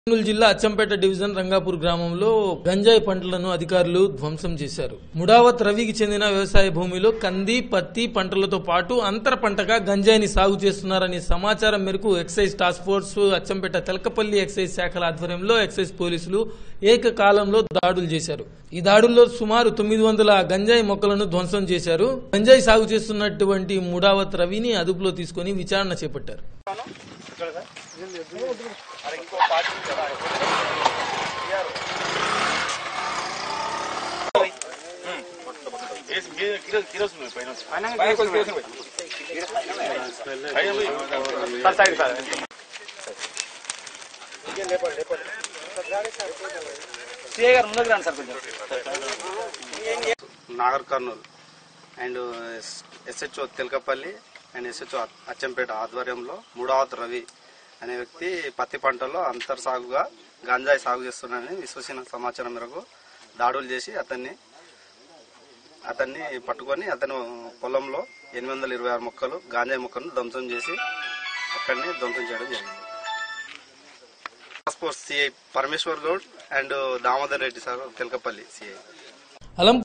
కర్నూలు జిల్లా అచ్చంపేట డివిజన్ రంగాపూర్ గ్రామంలో గంజాయి పంటలను అధికారులు ధ్వంసం చేశారు ముడావత్ రవికి చెందిన వ్యవసాయ భూమిలో కంది పత్తి పంటలతో పాటు అంతర పంటగా గంజాయిని సాగు చేస్తున్నారనే సమాచారం మేరకు excise task force Achampet Telakapalli excise శాఖల ఆధ్వర్యంలో ఎక్సైజ్ పోలీసులు ఏకకాలంలో దాడులు చేశారు ఈ దాడుల్లో సుమారు తొమ్మిది వందల గంజాయి మొక్కలను ధ్వంసం చేశారు గంజాయి సాగు చేస్తున్నటువంటి ముడావత్ రవిని అదుపులో తీసుకుని విచారణ చేపట్టారు సిఐ గారు ముందుకు రండి సార్ కొంచెం Nagar Kurnool and SHO Telakapalli and SHO Achampet ఆధ్వర్యంలో మూడవత రవి అనే వ్యక్తి పత్తి పంటల్లో అంతర్ సాగుగా గంజాయి సాగు చేస్తున్నాడని విశ్వసనీయ సమాచారం మేరకు దాడులు చేసి అతన్ని అతన్ని పట్టుకొని అతను పొలంలో ఎనిమిది వందల ఇరవై ఆరు మొక్కలు గాంజాయి మొక్కలను ధ్వంసం చేసి అక్కడిని ధ్వంసం చేయడం జరిగింది task force CI Parameshwar Goud and Damodar Reddy sir Telakapalli CI Alam